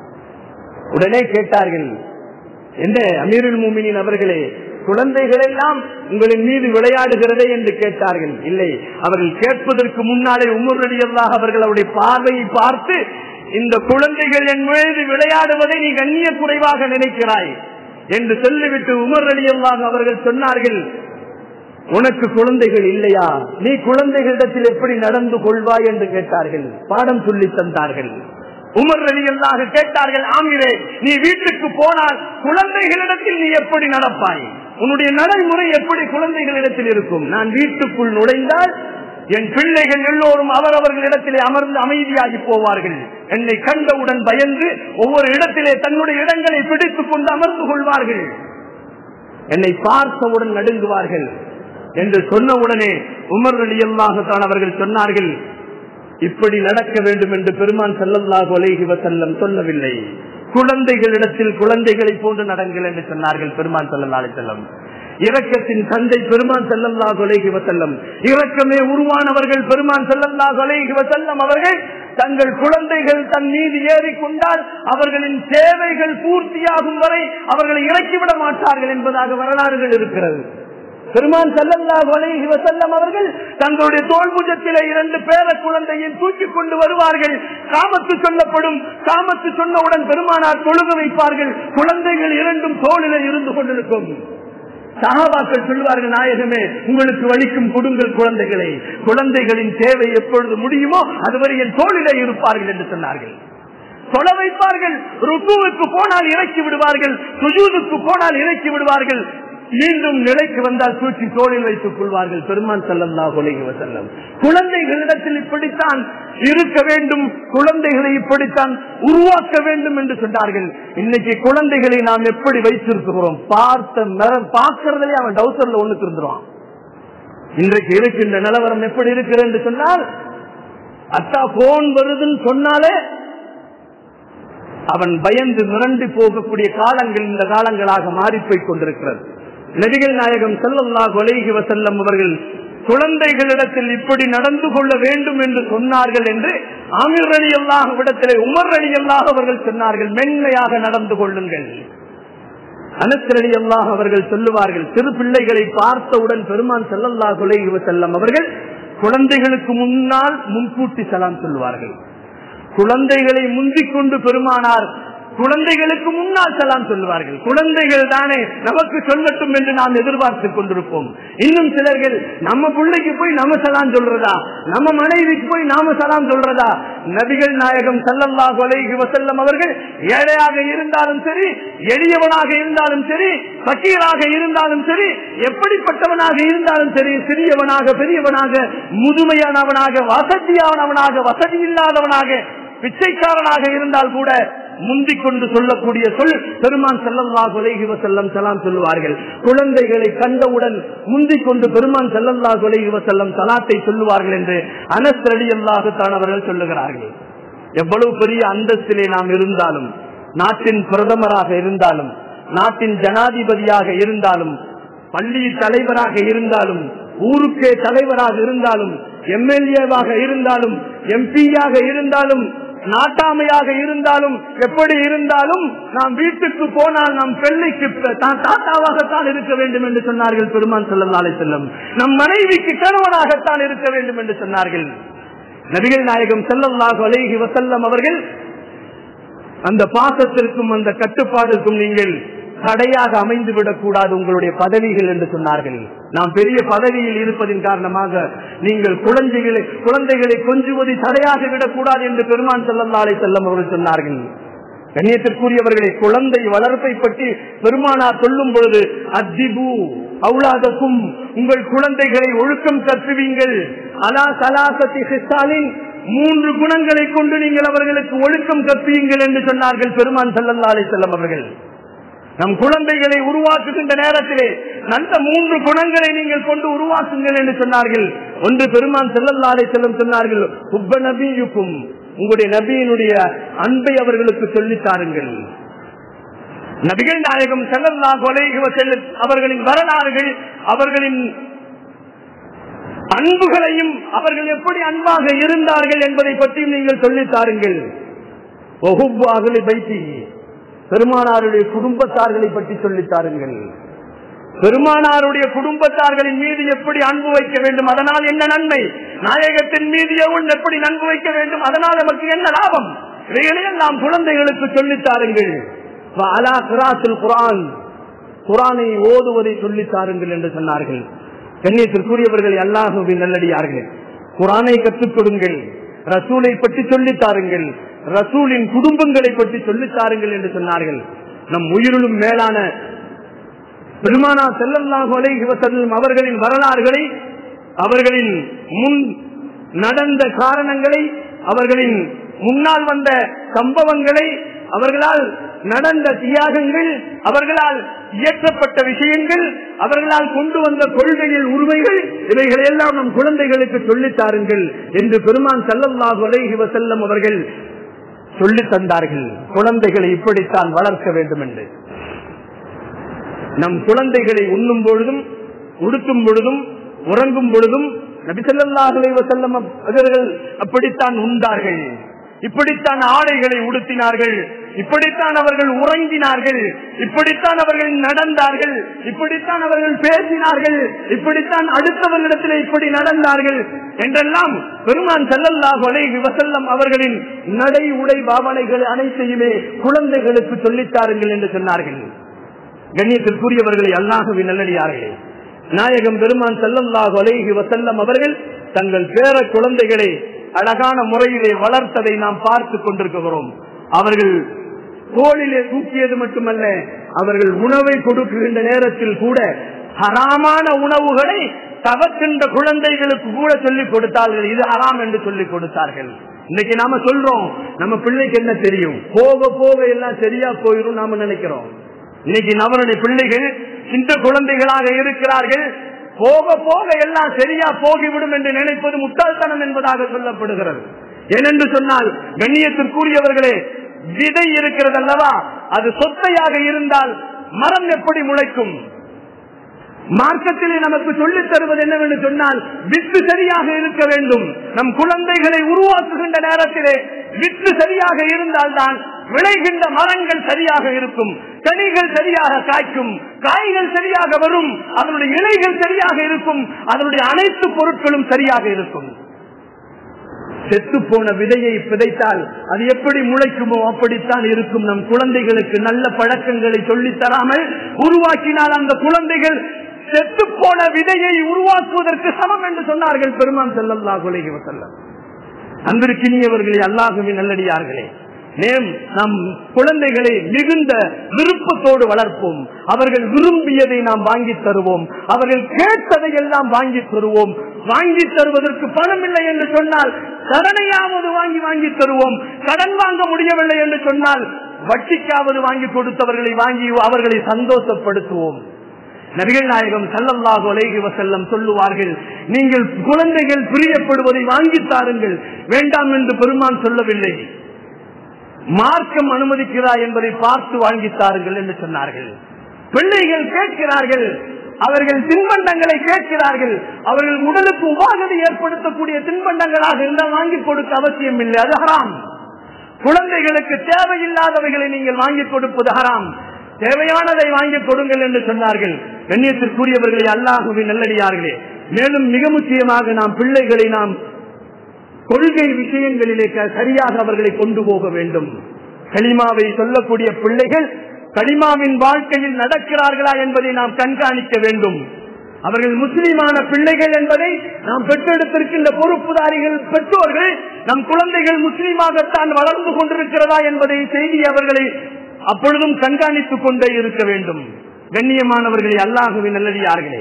உடனே கேட்டார்கள் என்ன அமீருல் மூமினின் அவர்களே குழந்தைகள் எல்லாம் உங்களின் மீது விளையாடுகிறதே என்று கேட்டார்கள் இல்லை அவர்கள் கேட்பதற்கு முன்னாலே உமர் அலி அல்லாஹ் அவர்கள் அவருடைய பார்வையை பார்த்து இந்த குழந்தைகள் என் மீது விளையாடுவதை நீ கண்ணிய குறைவாக நினைக்கிறாய் என்று சொல்லிவிட்டு உமர் அலி அல்லாஹ் அவர்கள் சொன்னார்கள் உனக்கு குழந்தைகள் இல்லையா நீ குழந்தைகளிடத்தில் எப்படி நடந்து கொள்வாய் என்று கேட்டார்கள் பாடம் சொல்லி தந்தார்கள் உமர் அலிகளாக கேட்டார்கள் ஆமிரே நீ வீட்டுக்கு போனால் குழந்தைகளிடத்தில் நீ எப்படி நடப்பாய் உன்னுடைய நடைமுறை எப்படி குழந்தைகளிடத்தில் இருக்கும் நான் வீட்டுக்குள் நுழைந்தால் என் பிள்ளைகள் எல்லோரும் அவரவர்களிடத்திலே அமர்ந்து அமைதியாகி போவார்கள் என்னை கண்டவுடன் பயந்து ஒவ்வொரு இடத்திலே தன்னுடைய இடங்களை பிடித்துக் கொண்டு அமர்ந்து கொள்வார்கள் என்னை பார்த்தவுடன் நடுங்குவார்கள் என்று சொன்னவுடனே உமர் அலி அல்லாஹான் அவர்கள் சொன்னார்கள் இப்படி நடக்க வேண்டும் என்று பெருமான் செல்லல்லாஹு அலைஹி வசல்லம் சொல்லவில்லை குழந்தைகளிடத்தில் குழந்தைகளை போன்று நடங்கள் என்று சொன்னார்கள் பெருமான் செல்லல்லா அலி செல்லம் இரக்கத்தின் தந்தை பெருமான் செல்லல்லா கொலைகி வசல்லம் இரக்கமே உருவானவர்கள் பெருமான் செல்லல்லா கொலைகி வசல்லம் அவர்கள் தங்கள் குழந்தைகள் தன் மீது ஏறிக்கொண்டால் அவர்களின் தேவைகள் பூர்த்தியாகும் வரை அவர்களை இறக்கிவிட மாட்டார்கள் என்பதாக வரலாறுகள் இருக்கிறது பெருமான் செல்லல்லா கொலைகி வசல்லம் அவர்கள் தங்களுடைய தோல்புஜத்திலே இரண்டு பேர குழந்தையும் தூக்கி கொண்டு வருவார்கள் காமத்து சொல்லப்படும் காமத்து சொன்னவுடன் பெருமானார் தொழுக வைப்பார்கள் குழந்தைகள் இரண்டும் தோளிலே இருந்து கொண்டிருக்கும் சகாபாக்கள் சொல்வார்கள் நாயகமே உங்களுக்கு வலிக்கும் கொடுங்கள் குழந்தைகளை குழந்தைகளின் தேவை எப்பொழுது முடியுமோ அதுவரை என் தோளிலே இருப்பார்கள் என்று சொன்னார்கள் தொலை வைப்பார்கள் ருக்குவுக்கு போனால் இறக்கி விடுவார்கள் சுஜூதுக்கு போனால் இறக்கி விடுவார்கள் மீண்டும் நிலைக்கு வந்தால் தூக்கி தோளில் வைத்துக் கொள்வார்கள் பெருமான் செல்லல்லா கொலைகி செல்லம் குழந்தைகளிடத்தில் இப்படித்தான் இருக்க வேண்டும் குழந்தைகளை இப்படித்தான் உருவாக்க வேண்டும் என்று சொன்னார்கள் இன்னைக்கு குழந்தைகளை நாம் எப்படி வைத்திருக்கிறோம் பார்த்த பார்க்கறதுலே அவன் டவுசர்ல ஒண்ணு திருந்துருவான் இன்றைக்கு இருக்கின்ற நிலவரம் எப்படி இருக்கிறது என்று சொன்னால் அத்தா போன் வருதுன்னு சொன்னாலே அவன் பயந்து மிரண்டு போகக்கூடிய காலங்கள் இந்த காலங்களாக மாறிப்போய் கொண்டிருக்கிறது நபிகள் நாயகம் செல்லல்லா கொலைகி வசல்லம் அவர்கள் குழந்தைகளிடத்தில் இப்படி நடந்து கொள்ள வேண்டும் என்று சொன்னார்கள் என்று ஆமிர் அலி அல்லாஹ் விடத்திலே உமர் அலி அல்லாஹ் அவர்கள் சொன்னார்கள் மென்மையாக நடந்து கொள்ளுங்கள் அனசரடி அல்லாஹ் அவர்கள் சொல்லுவார்கள் சிறு பிள்ளைகளை பார்த்தவுடன் பெருமான் செல்லல்லா கொலைகி செல்லம் அவர்கள் குழந்தைகளுக்கு முன்னால் முன்கூட்டி சலாம் சொல்லுவார்கள் குழந்தைகளை முந்திக் கொண்டு பெருமானார் குழந்தைகளுக்கு முன்னால் செல்லாம் சொல்லுவார்கள் குழந்தைகள் தானே நமக்கு சொல்லட்டும் என்று நாம் எதிர்பார்த்துக் கொண்டிருப்போம் இன்னும் சிலர்கள் நம்ம பிள்ளைக்கு போய் நம்ம சலாம் சொல்றதா நம்ம மனைவிக்கு போய் நாம சலாம் சொல்றதா நபிகள் நாயகம் சல்லல்லாஹு அலைஹி வஸல்லம் அவர்கள் ஏழையாக இருந்தாலும் சரி எளியவனாக இருந்தாலும் சரி பக்கீராக இருந்தாலும் சரி எப்படிப்பட்டவனாக இருந்தாலும் சரி சிறியவனாக பெரியவனாக முதுமையானவனாக வசதியானவனாக வசதி இல்லாதவனாக பிச்சைக்காரனாக இருந்தால் கூட முந்திக் கொண்டு சொல்லக்கூடிய சொல் பெருமான் செல்லல்லா கொலைகி வசல்லம் சலாம் சொல்லுவார்கள் குழந்தைகளை கண்டவுடன் முந்திக் கொண்டு பெருமான் செல்லல்லா கொலைகி வசல்லம் சலாத்தை சொல்லுவார்கள் என்று அனஸ்ரடி அல்லாஹுத்தான் அவர்கள் சொல்லுகிறார்கள் எவ்வளவு பெரிய அந்தஸ்திலே நாம் இருந்தாலும் நாட்டின் பிரதமராக இருந்தாலும் நாட்டின் ஜனாதிபதியாக இருந்தாலும் பள்ளி தலைவராக இருந்தாலும் ஊருக்கே தலைவராக இருந்தாலும் எம்எல்ஏவாக இருந்தாலும் எம்பியாக இருந்தாலும் நாட்டாமையாக இருந்தாலும் எப்படி இருந்தாலும் நாம் வீட்டுக்கு போனால் நம் பிள்ளைக்கு தான் தாத்தாவாகத்தான் இருக்க வேண்டும் என்று சொன்னார்கள் பெருமான் செல்லல்லாலை செல்லும் நம் மனைவிக்கு கணவனாகத்தான் இருக்க வேண்டும் என்று சொன்னார்கள் நபிகள் நாயகம் செல்லல்லாஹு அலைஹி வசல்லம் அவர்கள் அந்த பாசத்திற்கும் அந்த கட்டுப்பாடுக்கும் நீங்கள் தடையாக அமைந்து விடக்கூடாது உங்களுடைய பதவிகள் என்று சொன்னார்கள் நாம் பெரிய பதவியில் இருப்பதின் காரணமாக நீங்கள் குழந்தைகளை குழந்தைகளை கொஞ்சுவதை தடையாக விடக்கூடாது என்று பெருமான் செல்லல்லாலை செல்லம் அவர்கள் சொன்னார்கள் கண்ணியத்திற்குரியவர்களை குழந்தை வளர்ப்பை பற்றி பெருமானார் சொல்லும் பொழுது அத்திபு அவுலாதக்கும் உங்கள் குழந்தைகளை ஒழுக்கம் கற்றுவீங்கள் அலா சலாசத்தி சிஸ்டாலின் மூன்று குணங்களை கொண்டு நீங்கள் அவர்களுக்கு ஒழுக்கம் கற்பீங்கள் என்று சொன்னார்கள் பெருமான் செல்லல்லா அலை செல்லம் அவர்கள் நம் குழந்தைகளை உருவாக்குகின்ற நேரத்திலே நல்ல மூன்று குணங்களை நீங்கள் கொண்டு உருவாக்குங்கள் என்று சொன்னார்கள் ஒன்று பெருமான் செல்லல்லா அலை செல்லம் சொன்னார்கள் உப்ப நபியுக்கும் உங்களுடைய நபியினுடைய அன்பை அவர்களுக்கு சொல்லித் தாருங்கள் நபிகள் நாயகம் செல்லல்லா கொலை அவர்களின் வரலாறுகள் அவர்களின் அன்புகளையும் அவர்கள் எப்படி அன்பாக இருந்தார்கள் என்பதை பற்றி நீங்கள் சொல்லித் தாருங்கள் ஒகுவாகலை பைத்தி பெருமானாருடைய குடும்பத்தார்களை பற்றி சொல்லித் தாருங்கள் பெருமானாருடைய குடும்பத்தார்களின் மீது எப்படி அன்பு வைக்க வேண்டும் அதனால் என்ன நன்மை நாயகத்தின் மீது எவன் எப்படி அன்பு வைக்க வேண்டும் அதனால் நமக்கு என்ன லாபம் இவைகளையும் நாம் குழந்தைகளுக்கு சொல்லித் தாருங்கள் அலா கிராசில் குரான் குரானை ஓதுவதை சொல்லித் தாருங்கள் என்று சொன்னார்கள் கண்ணியத்திற்குரியவர்கள் அல்லாஹுவின் நல்லடியார்கள் குரானை கற்றுக் கொடுங்கள் ரசூலை பற்றி சொல்லித் தாருங்கள் ரசூலின் குடும்பங்களை பற்றி சொல்லித் தாருங்கள் என்று சொன்னார்கள் நம் உயிரிலும் மேலான பெருமானா செல்லல்லாஹு அலைஹி வஸல்லம் அவர்களின் வரலாறுகளை அவர்களின் முன் நடந்த காரணங்களை அவர்களின் முன்னால் வந்த சம்பவங்களை அவர்களால் நடந்த தியாகங்கள் அவர்களால் இயற்றப்பட்ட விஷயங்கள் அவர்களால் கொண்டு வந்த கொள்கையில் உரிமைகள் இவைகளை எல்லாம் நம் குழந்தைகளுக்கு சொல்லித் தாருங்கள் என்று பெருமான் செல்லல்லாஹு அலைஹி வஸல்லம் அவர்கள் சொல்லித் தந்தார்கள் குழந்தைகளை இப்படித்தான் வளர்க்க வேண்டும் என்று நம் குழந்தைகளை உண்ணும் பொழுதும் உடுத்தும் பொழுதும் உறங்கும் பொழுதும் நபிசல்லாஹலை வசல்லம் அவர்கள் அப்படித்தான் உண்டார்கள் இப்படித்தான் ஆடைகளை உடுத்தினார்கள் இப்படித்தான் அவர்கள் உறங்கினார்கள் இப்படித்தான் அவர்கள் நடந்தார்கள் இப்படித்தான் அவர்கள் பேசினார்கள் இப்படித்தான் அடுத்தவர்களிடத்தில் இப்படி நடந்தார்கள் என்றெல்லாம் பெருமான் செல்லல்லாஹ் அலைஹி வசல்லம் அவர்களின் நடை உடை பாவனைகள் அனைத்தையுமே குழந்தைகளுக்கு சொல்லித்தாருங்கள் என்று சொன்னார்கள் கண்ணியத்திற்குரியவர்களை அல்லாஹுவின் நல்லடியார்களே நாயகம் பெருமான் செல்லல்லாஹு அலைஹி வசல்லம் அவர்கள் தங்கள் பேர குழந்தைகளை அழகான முறையிலே வளர்த்ததை நாம் பார்த்துக் கொண்டிருக்கிறோம் அவர்கள் தோளிலே தூக்கியது மட்டுமல்ல அவர்கள் உணவை கொடுக்கின்ற நேரத்தில் கூட ஹராமான உணவுகளை தவக்கின்ற குழந்தைகளுக்கு கூட சொல்லிக் கொடுத்தார்கள் இது ஹராம் என்று சொல்லிக் கொடுத்தார்கள் இன்னைக்கு நாம சொல்றோம் நம்ம பிள்ளைக்கு என்ன தெரியும் போக போக எல்லாம் சரியா போயிடும் நாம நினைக்கிறோம் இன்னைக்கு நம்மளுடைய பிள்ளைகள் சின்ன குழந்தைகளாக இருக்கிறார்கள் போக போக எல்லாம் சரியா போகிவிடும் என்று நினைப்பது முட்டாள்தனம் என்பதாக சொல்லப்படுகிறது ஏனென்று சொன்னால் கண்ணியத்திற்குரியவர்களே விதை இருக்கிறது அல்லவா அது சொத்தையாக இருந்தால் மரம் எப்படி முளைக்கும் மார்க்கத்திலே நமக்கு சொல்லித் தருவது என்னவென்று சொன்னால் வித்து சரியாக இருக்க வேண்டும் நம் குழந்தைகளை உருவாக்குகின்ற நேரத்திலே வித்து சரியாக இருந்தால்தான் விளைகின்ற மரங்கள் சரியாக இருக்கும் கனிகள் சரியாக காய்க்கும் காய்கள் சரியாக வரும் அதனுடைய இலைகள் சரியாக இருக்கும் அதனுடைய அனைத்து பொருட்களும் சரியாக இருக்கும் செத்து போன விதையை விதைத்தால் அது எப்படி முளைக்குமோ அப்படித்தான் இருக்கும் நம் குழந்தைகளுக்கு நல்ல பழக்கங்களை சொல்லித் தராமல் உருவாக்கினால் அந்த குழந்தைகள் செத்து போன விதையை உருவாக்குவதற்கு சமம் என்று சொன்னார்கள் பெருமான் செல்லல்லா குலைகி வசல்லம் அன்பிற்கினியவர்களே அல்லாஹுவின் நல்லடியார்களே நேம் நம் குழந்தைகளை மிகுந்த விருப்பத்தோடு வளர்ப்போம் அவர்கள் விரும்பியதை நாம் வாங்கி தருவோம் அவர்கள் கேட்டதை எல்லாம் வாங்கி தருவோம் வாங்கி தருவதற்கு பணம் இல்லை என்று சொன்னால் கடனையாவது வாங்கி வாங்கி தருவோம் கடன் வாங்க முடியவில்லை என்று சொன்னால் வட்டிக்காவது வாங்கி கொடுத்தவர்களை வாங்கி அவர்களை சந்தோஷப்படுத்துவோம் நபிகள் நாயகம் சல்லல்லாஹு அலைஹி வசல்லம் சொல்லுவார்கள் நீங்கள் குழந்தைகள் பிரியப்படுவதை வாங்கி தாருங்கள் வேண்டாம் என்று பெருமான் சொல்லவில்லை மார்க்கம் அனுமதிக்கிறா என்பதை பார்த்து வாங்கி தாருங்கள் என்று சொன்னார்கள் பிள்ளைகள் கேட்கிறார்கள் அவர்கள் தின்பண்டங்களை கேட்கிறார்கள் அவர்கள் உடலுக்கு உபாகதை ஏற்படுத்தக்கூடிய தின்பண்டங்களாக இருந்தால் வாங்கி கொடுக்க அவசியம் இல்லை அது ஹராம் குழந்தைகளுக்கு தேவையில்லாதவைகளை நீங்கள் வாங்கி கொடுப்பது ஹராம் தேவையானதை வாங்கி கொடுங்கள் என்று சொன்னார்கள் கண்ணியத்திற்குரியவர்களை அல்லாஹுவின் நல்லடியார்களே மேலும் மிக முக்கியமாக நாம் பிள்ளைகளை நாம் கொள்கை விஷயங்களிலே க- சரியாக அவர்களை கொண்டு போக வேண்டும் களிமாவை சொல்லக்கூடிய பிள்ளைகள் களிமாவின் வாழ்க்கையில் நடக்கிறார்களா என்பதை நாம் கண்காணிக்க வேண்டும் அவர்கள் முஸ்லிமான பிள்ளைகள் என்பதை நாம் பெற்றெடுத்திருக்கின்ற பொறுப்புதாரிகள் பெற்றோர்கள் நம் குழந்தைகள் முஸ்லீமாகத்தான் வளர்ந்து கொண்டிருக்கிறதா என்பதை செய்தி அவர்களை அப்பொழுதும் கண்காணித்துக் கொண்டே இருக்க வேண்டும் கண்ணியமானவர்களே அல்லாஹுவின் நல்லடியார்களே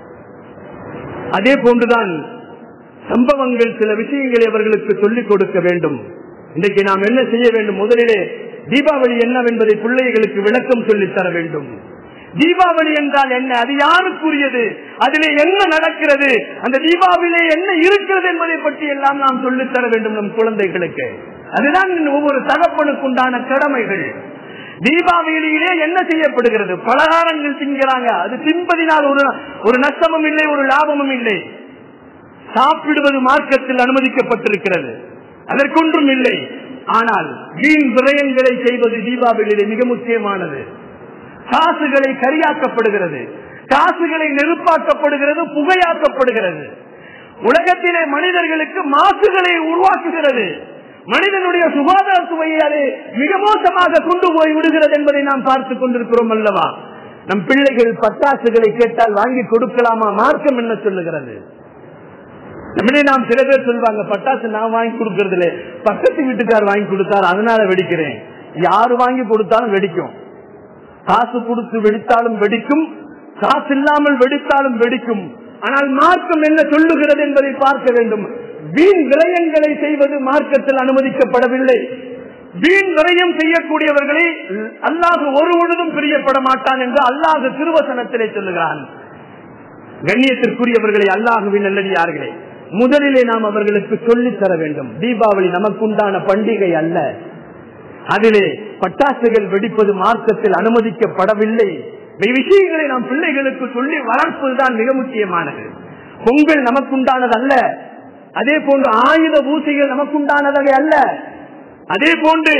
அதே போன்றுதான் சம்பவங்கள் சில விஷயங்களை அவர்களுக்கு சொல்லிக் கொடுக்க வேண்டும் இன்றைக்கு நாம் என்ன செய்ய வேண்டும் முதலிலே தீபாவளி என்னவென்பதை பிள்ளைகளுக்கு விளக்கம் சொல்லித் தர வேண்டும் தீபாவளி என்றால் என்ன அது யாருக்குரியது அதிலே என்ன நடக்கிறது அந்த தீபாவளியிலே என்ன இருக்கிறது என்பதை பற்றி எல்லாம் நாம் சொல்லித் தர வேண்டும் நம் குழந்தைகளுக்கு அதுதான் ஒவ்வொரு தகப்பனுக்குண்டான கடமைகள் தீபாவளியிலே என்ன செய்யப்படுகிறது பலகாரங்கள் திங்கிறாங்க அது தின்பதினால் ஒரு ஒரு நஷ்டமும் இல்லை ஒரு லாபமும் இல்லை சாப்பிடுவது மார்க்கத்தில் அனுமதிக்கப்பட்டிருக்கிறது அதற்கொன்றும் இல்லை ஆனால் வீண் விரயங்களை செய்வது தீபாவளியிலே மிக முக்கியமானது காசுகளை கரியாக்கப்படுகிறது காசுகளை நெருப்பாக்கப்படுகிறது புகையாக்கப்படுகிறது உலகத்திலே மனிதர்களுக்கு மாசுகளை உருவாக்குகிறது மனிதனுடைய சுகாதார சுவையை அது மிக மோசமாக கொண்டு போய் விடுகிறது என்பதை நாம் பார்த்துக் கொண்டிருக்கிறோம் அல்லவா நம் பிள்ளைகள் பட்டாசுகளை கேட்டால் வாங்கி கொடுக்கலாமா மார்க்கம் என்ன சொல்லுகிறது நம்மளே நாம் சில பேர் சொல்லுவாங்க பட்டாசு நான் வாங்கி கொடுக்கறது இல்லை பக்கத்து வீட்டுக்கார் வாங்கி கொடுத்தாரு அதனால வெடிக்கிறேன் யாரு வாங்கி கொடுத்தாலும் வெடிக்கும் காசு கொடுத்து வெடித்தாலும் வெடிக்கும் காசு இல்லாமல் வெடித்தாலும் வெடிக்கும் ஆனால் மார்க்கம் என்ன சொல்லுகிறது என்பதை பார்க்க வேண்டும் வீண் விரயங்களை செய்வது மார்க்கத்தில் அனுமதிக்கப்படவில்லை வீண் விரயம் செய்யக்கூடியவர்களை அல்லாஹ் ஒரு பொழுதும் பிரியப்பட மாட்டான் என்று அல்லாஹ் திருவசனத்திலே சொல்லுகிறான் கண்ணியத்திற்குரியவர்களை அல்லாஹுவின் நல்லடியார்களே முதலிலே நாம் அவர்களுக்கு சொல்லித் தர வேண்டும் தீபாவளி நமக்குண்டான பண்டிகை அல்ல அதிலே பட்டாசுகள் வெடிப்பது மார்க்கத்தில் அனுமதிக்கப்படவில்லை இந்த விஷயங்களை நாம் பிள்ளைகளுக்கு சொல்லி வளர்ப்பதுதான் மிக முக்கியமானது பொங்கல் நமக்குண்டானது அல்ல அதே போன்று ஆயுத பூசைகள் நமக்குண்டானதவை அல்ல அதே போன்று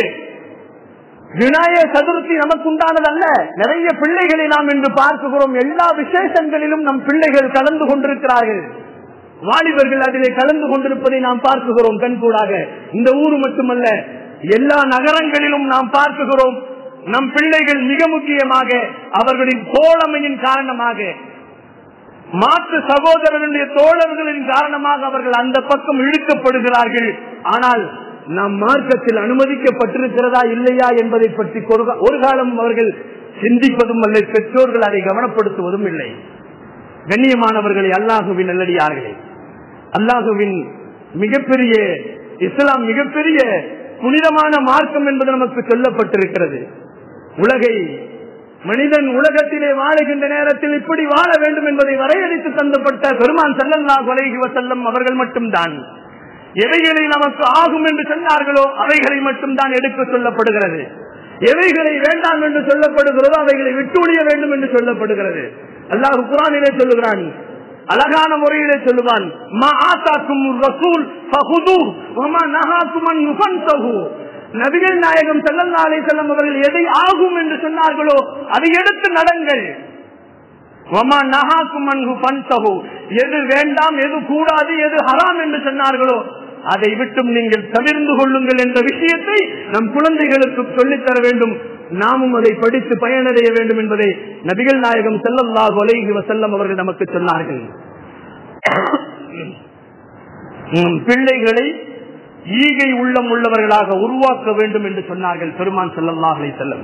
விநாயக சதுர்த்தி நமக்குண்டானது அல்ல நிறைய பிள்ளைகளை நாம் இன்று பார்க்கிறோம் எல்லா விசேஷங்களிலும் நம் பிள்ளைகள் கலந்து கொண்டிருக்கிறார்கள் வாலிபர்கள் அதிலே கலந்து கொண்டிருப்பதை நாம் பார்க்குகிறோம் கண்கூடாக இந்த ஊர் மட்டுமல்ல எல்லா நகரங்களிலும் நாம் பார்க்குகிறோம் நம் பிள்ளைகள் மிக முக்கியமாக அவர்களின் தோழமையின் காரணமாக மாற்று சகோதரர்களுடைய தோழர்களின் காரணமாக அவர்கள் அந்த பக்கம் இழுக்கப்படுகிறார்கள் ஆனால் நம் மார்க்கத்தில் அனுமதிக்கப்பட்டிருக்கிறதா இல்லையா என்பதை பற்றி ஒரு- ஒரு காலம் அவர்கள் சிந்திப்பதும் அல்ல பெற்றோர்கள் அதை கவனப்படுத்துவதும் இல்லை கண்ணியமானவர்களை அல்லாஹுவின் நல்லடியார்களே அல்லாஹுவின் மிகப்பெரிய இஸ்லாம் மிகப்பெரிய புனிதமான மார்க்கம் என்பது நமக்கு சொல்லப்பட்டிருக்கிறது உலகை மனிதன் உலகத்திலே வாழுகின்ற நேரத்தில் இப்படி வாழ வேண்டும் என்பதை வரையறுத்து தந்தப்பட்ட பெருமான் செல்லல்லா கொலைகி வசல்லம் அவர்கள் மட்டும்தான் எவைகளை நமக்கு ஆகும் என்று சொன்னார்களோ அவைகளை மட்டும்தான் எடுக்க சொல்லப்படுகிறது எவைகளை வேண்டாம் என்று சொல்லப்படுகிறதோ அவைகளை விட்டுழிய வேண்டும் என்று சொல்லப்படுகிறது அல்லாஹ் குரானிலே சொல்லுகிறான் அழகான முறையிலே சொல்லுவான் மா ஆத்தாக்கும் ரசூல் ஃபஹுதூஹ் வமா நஹாக்கும் அன் நுஃபன்தஹு நபிகள் நாயகம் ஸல்லல்லாஹு அலைஹி வஸல்லம் அவர்கள் எதை ஆகும் என்று சொன்னார்களோ அதை எடுத்து நடங்கள் வமா நகாக்கும் அன்கு பன்சகு எது வேண்டாம் எது கூடாது எது ஹராம் என்று சொன்னார்களோ அதை விட்டும் நீங்கள் தவிர்ந்து கொள்ளுங்கள் என்ற விஷயத்தை நம் குழந்தைகளுக்கு சொல்லித்தர வேண்டும் நாமும் அதை படித்து பயனடைய வேண்டும் என்பதை நபிகள் நாயகம் செல்லல்லாஹு அலைஹி வஸல்லம் அவர்கள் நமக்கு சொன்னார்கள் நம் பிள்ளைகளை ஈகை உள்ளம் உள்ளவர்களாக உருவாக்க வேண்டும் என்று சொன்னார்கள் பெருமான் செல்லல்லாஹ் செல்லம்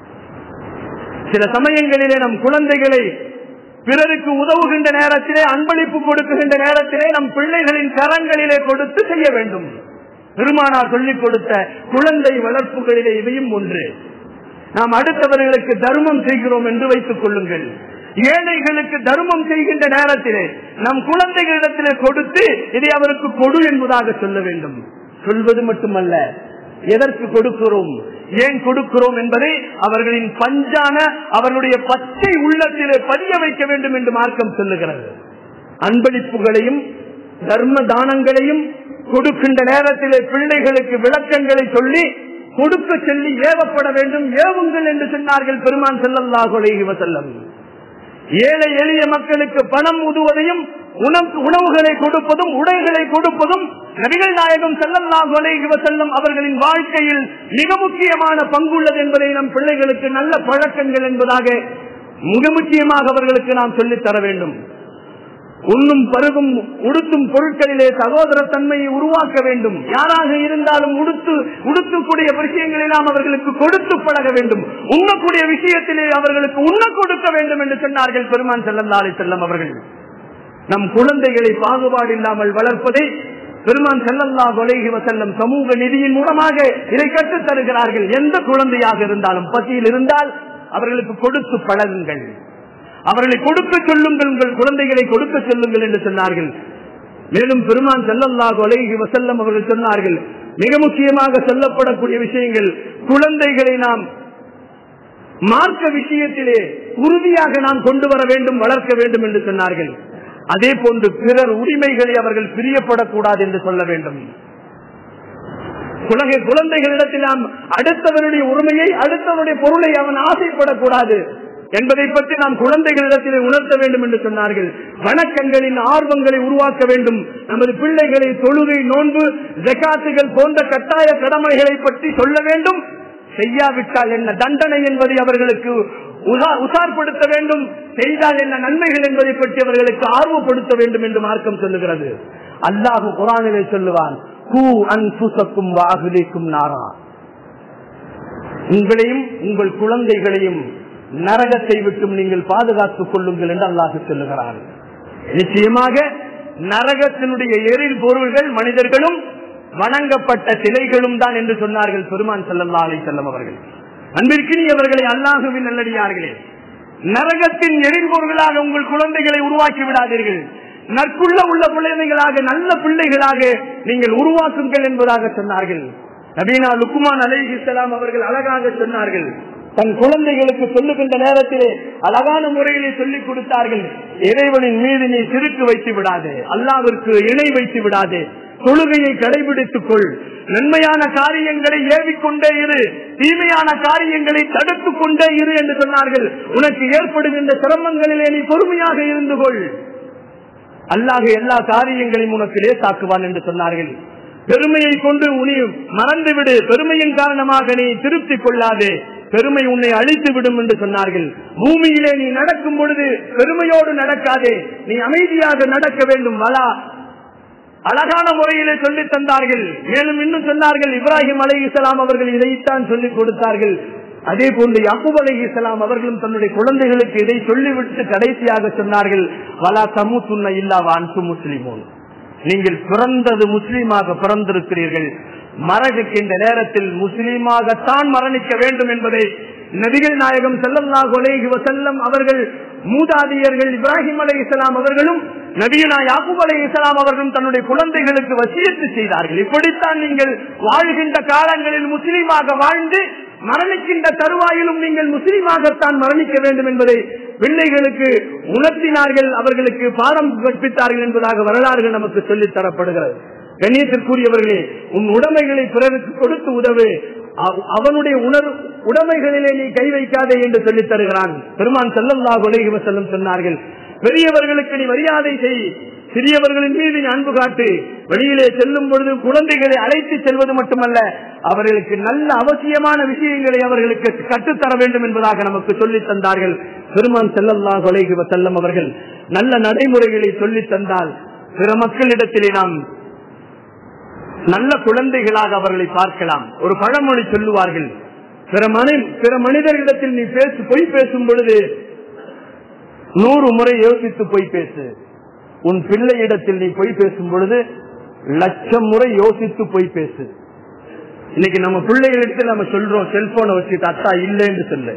சில சமயங்களிலே நம் குழந்தைகளை பிறருக்கு உதவுகின்ற நேரத்திலே அன்பளிப்பு கொடுக்குகின்ற நேரத்திலே நம் பிள்ளைகளின் கரங்களிலே கொடுத்து செய்ய வேண்டும் பெருமானார் சொல்லிக் கொடுத்த குழந்தை வளர்ப்புகளிலே இதையும் ஒன்று நாம் அடுத்தவர்களுக்கு தர்மம் செய்கிறோம் என்று வைத்துக் கொள்ளுங்கள் ஏழைகளுக்கு தர்மம் செய்கின்ற நேரத்திலே நம் குழந்தைகளிடத்திலே கொடுத்து இதை அவருக்கு கொடு என்பதாக சொல்ல வேண்டும் சொல்வது மட்டுமல்ல எதற்கு கொடுக்கிறோம் ஏன் கொடுக்கிறோம் என்பதை அவர்களின் பஞ்சான அவர்களுடைய பச்சை உள்ளத்திலே பதிய வைக்க வேண்டும் என்று மார்க்கம் சொல்லுகிறது அன்பளிப்புகளையும் தர்ம தானங்களையும் கொடுக்கின்ற நேரத்திலே பிள்ளைகளுக்கு விளக்கங்களை சொல்லி கொடுக்க சொல்லி ஏவப்பட வேண்டும் ஏவுங்கள் என்று சொன்னார்கள் பெருமான் செல்லல்லாஹு செல்லம் ஏழை எளிய மக்களுக்கு பணம் உதுவதையும் உணவுகளை கொடுப்பதும் உடைகளை கொடுப்பதும் நபிகள் நாயகம் செல்லல்லாஹு அலைஹி செல்லம் அவர்களின் வாழ்க்கையில் மிக முக்கியமான பங்குள்ளது என்பதை நம் பிள்ளைகளுக்கு நல்ல பழக்கங்கள் என்பதாக மிக முக்கியமாக அவர்களுக்கு நாம் சொல்லித் தர வேண்டும் உண்ணும் பருகும் உடுத்தும் பொருட்களிலே சகோதர தன்மையை உருவாக்க வேண்டும் யாராக இருந்தாலும் உடுத்து உடுத்தக்கூடிய விஷயங்களை நாம் அவர்களுக்கு கொடுத்து பழக வேண்டும் உண்ணக்கூடிய விஷயத்திலே அவர்களுக்கு உண்ண கொடுக்க வேண்டும் என்று சொன்னார்கள் பெருமான் செல்லந்தாலை செல்லம் அவர்கள் நம் குழந்தைகளை பாகுபாடு இல்லாமல் வளர்ப்பதை பெருமான் செல்லல்லா கொலைகி செல்லம் சமூக நிதியின் மூலமாக இதை கற்றுத் தருகிறார்கள் எந்த குழந்தையாக இருந்தாலும் பசியில் இருந்தால் அவர்களுக்கு கொடுத்து பழகுங்கள் அவர்களை கொடுக்க சொல்லுங்கள் உங்கள் குழந்தைகளை கொடுக்க சொல்லுங்கள் என்று சொன்னார்கள் மேலும் பெருமான் செல்லல்லாஹு அலைஹி வசல்லம் அவர்கள் சொன்னார்கள் மிக முக்கியமாக சொல்லப்படக்கூடிய விஷயங்கள் குழந்தைகளை நாம் மார்க்க விஷயத்திலே உறுதியாக நாம் கொண்டு வர வேண்டும் வளர்க்க வேண்டும் என்று சொன்னார்கள் அதே போன்று பிறர் உரிமைகளை அவர்கள் பிரியப்படக்கூடாது என்று சொல்ல வேண்டும் உலக குழந்தைகளிடத்தில் நாம் அடுத்தவருடைய உரிமையை அடுத்தவருடைய பொருளை அவன் ஆசைப்படக்கூடாது என்பதை பற்றி நாம் குழந்தைகளிடத்தில் உணர்த்த வேண்டும் என்று சொன்னார்கள் வணக்கங்களின் ஆர்வங்களை உருவாக்க வேண்டும் நமது பிள்ளைகளை தொழுகை நோன்பு ஜக்காத்துகள் போன்ற கட்டாய கடமைகளை பற்றி சொல்ல வேண்டும் செய்யாவிட்டால் என்ன தண்டனை என்பதை அவர்களுக்கு உசார்படுத்த வேண்டும் செய்தால் என்ன நன்மைகள் என்பதை பற்றி அவர்களுக்கு ஆர்வப்படுத்த வேண்டும் என்று மார்க்கம் சொல்லுகிறது அல்லாஹு குரானிலே சொல்லுவான் கூ அன்புசக்கும் வாகுலிக்கும் நாரா உங்களையும் உங்கள் குழந்தைகளையும் நரகத்தை விட்டும் நீங்கள் பாதுகாத்துக் கொள்ளுங்கள் என்று அல்லாஹு சொல்லுகிறார் நிச்சயமாக நரகத்தினுடைய எரில் பொருள்கள் மனிதர்களும் வணங்கப்பட்ட சிலைகளும் தான் என்று சொன்னார்கள் பெருமான் செல்லல்லா அலை செல்லம் அவர்கள் அன்பிற்கினியவர்களை அல்லாஹுவின் நல்லடியார்களே நரகத்தின் எரிபொருள்களாக உங்கள் குழந்தைகளை உருவாக்கி விடாதீர்கள் நற்குள்ள உள்ள பிள்ளைகளாக நல்ல பிள்ளைகளாக நீங்கள் உருவாக்குங்கள் என்பதாக சொன்னார்கள் நபீனா லுக்குமான் அலைஹிஸ்லாம் அவர்கள் அழகாக சொன்னார்கள் தன் குழந்தைகளுக்கு சொல்லுகின்ற நேரத்திலே அழகான முறையிலே சொல்லிக் கொடுத்தார்கள் இறைவனின் மீது நீ சிறுக்கு வைத்து விடாதே அல்லாவிற்கு இணை வைத்து விடாதே தொழுகையை கடைபிடித்துக் கொள் நன்மையான காரியங்களை ஏவிக்கொண்டே இரு தீமையான காரியங்களை தடுத்துக் கொண்டே இரு என்று சொன்னார்கள் உனக்கு ஏற்படுகின்ற சிரமங்களிலே நீ பொறுமையாக இருந்து கொள் அல்லாஹ் எல்லா காரியங்களையும் உனக்கு லேசாக்குவான் என்று சொன்னார்கள் பெருமையை கொண்டு உனி மறந்துவிடு பெருமையின் காரணமாக நீ திருப்தி கொள்ளாதே பெருமை உன்னை அழித்து விடும் என்று சொன்னார்கள் பூமியிலே நீ நடக்கும் பொழுது பெருமையோடு நடக்காதே நீ அமைதியாக நடக்க வேண்டும் வலா அழகான முறையிலே சொல்லி தந்தார்கள் மேலும் இன்னும் சொன்னார்கள் இப்ராஹிம் அலை இஸ்லாம் அவர்கள் இதைத்தான் சொல்லிக் கொடுத்தார்கள் அதே போன்று யாக்கூப் அலை இஸ்லாம் அவர்களும் தன்னுடைய குழந்தைகளுக்கு இதை சொல்லிவிட்டு கடைசியாக சொன்னார்கள் வலா சமூத்துன்ன இல்லா வான்சு முஸ்லிமோன் நீங்கள் பிறந்தது முஸ்லீமாக பிறந்திருக்கிறீர்கள் மரணிக்கின்ற நேரத்தில் முஸ்லீமாகத்தான் மரணிக்க வேண்டும் என்பதை நபிகள் நாயகம் செல்லல்லாஹு அலைஹி வசல்லம் அவர்கள் மூதாதியர்கள் இப்ராஹிம் அலை இஸ்லாம் அவர்களும் நபியனா யாக்கூப் அலை இஸ்லாம் அவர்களும் தன்னுடைய குழந்தைகளுக்கு வசியத்து செய்தார்கள் இப்படித்தான் நீங்கள் வாழ்கின்ற காலங்களில் முஸ்லீமாக வாழ்ந்து மரணிக்கின்ற தருவாயிலும் நீங்கள் முஸ்லீமாகத்தான் மரணிக்க வேண்டும் என்பதை பிள்ளைகளுக்கு உணர்த்தினார்கள் அவர்களுக்கு பாடம் கற்பித்தார்கள் என்பதாக வரலாறுகள் நமக்கு சொல்லித் தரப்படுகிறது கண்ணியத்திற்குரியவர்களே உன் உடைமைகளை பிறருக்கு கொடுத்து உதவு அவனுடைய உணர்வு உடைமைகளிலே நீ கை வைக்காதே என்று சொல்லித் தருகிறான் பெருமான் செல்லல்லாஹு அலைஹி வஸல்லம் சொன்னார்கள் பெரியவர்களுக்கு நீ மரியாதை செய் சிறியவர்களின் மீது நீ அன்பு காட்டு வெளியிலே செல்லும் பொழுது குழந்தைகளை அழைத்து செல்வது மட்டுமல்ல அவர்களுக்கு நல்ல அவசியமான விஷயங்களை அவர்களுக்கு கற்றுத்தர வேண்டும் என்பதாக நமக்கு சொல்லித் தந்தார்கள் பெருமான் செல்லல்லாஹு அலைஹி வஸல்லம் அவர்கள் நல்ல நடைமுறைகளை சொல்லித் தந்தால் பிற மக்களிடத்திலே நாம் நல்ல குழந்தைகளாக அவர்களை பார்க்கலாம் ஒரு பழமொழி சொல்லுவார்கள் பிற மனி பிற மனிதர்களிடத்தில் நீ பேசு பொய் பேசும் பொழுது நூறு முறை யோசித்து பொய் பேசு உன் பிள்ளையிடத்தில் நீ பொய் பேசும் பொழுது லட்சம் முறை யோசித்து பொய் பேசு இன்னைக்கு நம்ம பிள்ளைகளிடத்தில் நம்ம சொல்றோம் செல்போனை வச்சுட்டு அத்தா இல்லை என்று சொல்லு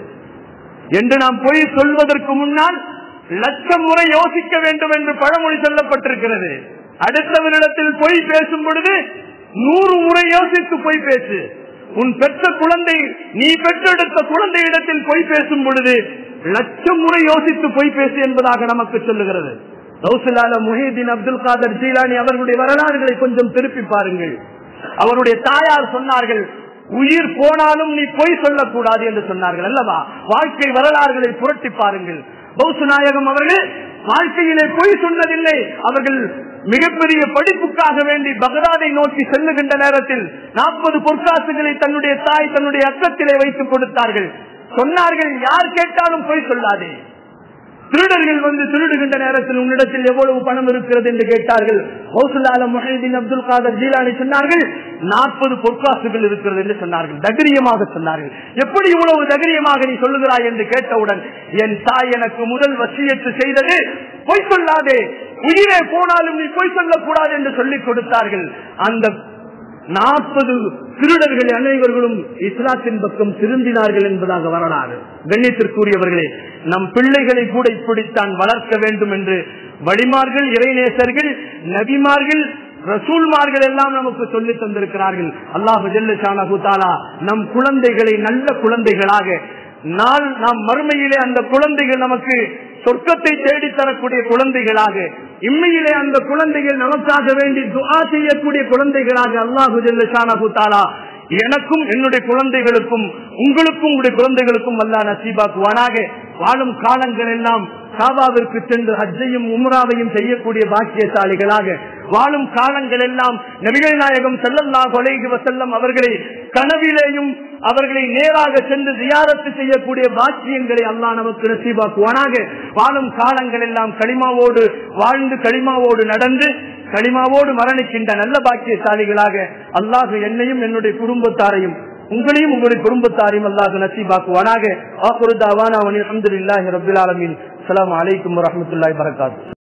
என்று நாம் பொய் சொல்வதற்கு முன்னால் லட்சம் முறை யோசிக்க வேண்டும் என்று பழமொழி சொல்லப்பட்டிருக்கிறது அடுத்தவரிடத்தில் பொய் பேசும் பொழுது நூறு முறை யோசித்து பொய் பேசு உன் பெற்ற குழந்தை நீ பெற்றெடுத்த குழந்தையிடத்தில் பொய் பேசும் பொழுது லட்சம் முறை யோசித்து பொய் பேசு என்பதாக நமக்கு சொல்லுகிறது கௌசலால முஹீதீன் அப்துல் காதர் ஜீலானி அவர்களுடைய வரலாறுகளை கொஞ்சம் திருப்பி பாருங்கள் அவருடைய தாயார் சொன்னார்கள் உயிர் போனாலும் நீ பொய் சொல்லக்கூடாது என்று சொன்னார்கள் அல்லவா வாழ்க்கை வரலாறுகளை புரட்டி பாருங்கள் பௌசு நாயகம் அவர்கள் வாழ்க்கையிலே பொய் சொன்னதில்லை அவர்கள் மிகப்பெரிய படிப்புக்காக வேண்டி பகதாதை நோக்கி செல்லுகின்ற நேரத்தில் நாற்பது பொற்காசுகளை தன்னுடைய தாய் தன்னுடைய அக்கத்திலே வைத்துக் கொடுத்தார்கள் சொன்னார்கள் யார் கேட்டாலும் பொய் சொல்லாதே திருடர்கள் வந்து திருடுகின்ற நேரத்தில் உன்னிடத்தில் எவ்வளவு பணம் இருக்கிறது என்று கேட்டார்கள் ஹவுசுல்லால முஹைதீன் அப்துல் காதர் ஜீலானி சொன்னார்கள் நாற்பது பொற்காசுகள் இருக்கிறது என்று சொன்னார்கள் தகிரியமாக சொன்னார்கள் எப்படி இவ்வளவு தகிரியமாக நீ சொல்லுகிறாய் என்று கேட்டவுடன் என் தாய் எனக்கு முதல் வசியத்து செய்தது பொய் சொல்லாதே உயிரே போனாலும் நீ பொய் சொல்லக்கூடாது என்று சொல்லிக் கொடுத்தார்கள் அந்த நாற்பது திருடர்கள் அனைவர்களும் இஸ்லாத்தின் பக்கம் திருந்தினார்கள் என்பதாக வரலாறு கண்ணியத்திற்குரியவர்களே நம் பிள்ளைகளை கூட இப்படித்தான் வளர்க்க வேண்டும் என்று வழிமார்கள் இறைநேசர்கள் நபிமார்கள் ரசூல்மார்கள் எல்லாம் நமக்கு சொல்லி தந்திருக்கிறார்கள் அல்லாஹு ஜெல்லு தாலா நம் குழந்தைகளை நல்ல குழந்தைகளாக நாள் நாம் மறுமையிலே அந்த குழந்தைகள் நமக்கு சொர்க்கத்தை தேடி தரக்கூடிய குழந்தைகளாக இம்மையிலே அந்த குழந்தைகள் நமக்காக வேண்டி துஆ செய்யக்கூடிய குழந்தைகளாக அல்லாஹு ஜெல்லு தாலா எனக்கும் என்னுடைய குழந்தைகளுக்கும் உங்களுக்கும் உங்களுடைய குழந்தைகளுக்கும் அல்லா நசீபாக்குவானாக வாழும் காலங்கள் எல்லாம் காபாவிற்கு சென்று ஹஜ்ஜையும் உம்ராவையும் செய்யக்கூடிய பாக்கியசாலிகளாக வாழும் காலங்கள் எல்லாம் நபிகள் நாயகம் செல்லல்லாஹு அலைஹி வஸல்லம் அவர்களை கனவிலேயும் அவர்களை நேராக சென்று ஜியாரத்து செய்யக்கூடிய பாக்கியங்களை அல்லாஹ் நமக்கு நசீபாக்குவானாக வாழும் காலங்கள் எல்லாம் களிமாவோடு வாழ்ந்து களிமாவோடு நடந்து களிமாவோடு மரணிக்கின்ற நல்ல பாக்கியசாலிகளாக அல்லாஹ் என்னையும் என்னுடைய குடும்பத்தாரையும் உங்களையும் உங்களுடைய குடும்பத்தாரையும் அல்லாஹ் நசீபாக்குவானாக ஆகுருதாவான அவனில் அஹமதுல்லாஹி ரபில் ஆலமின் அஸ்லாம் வலைக்கம் வரமத்துல்லாய் வரகாத்து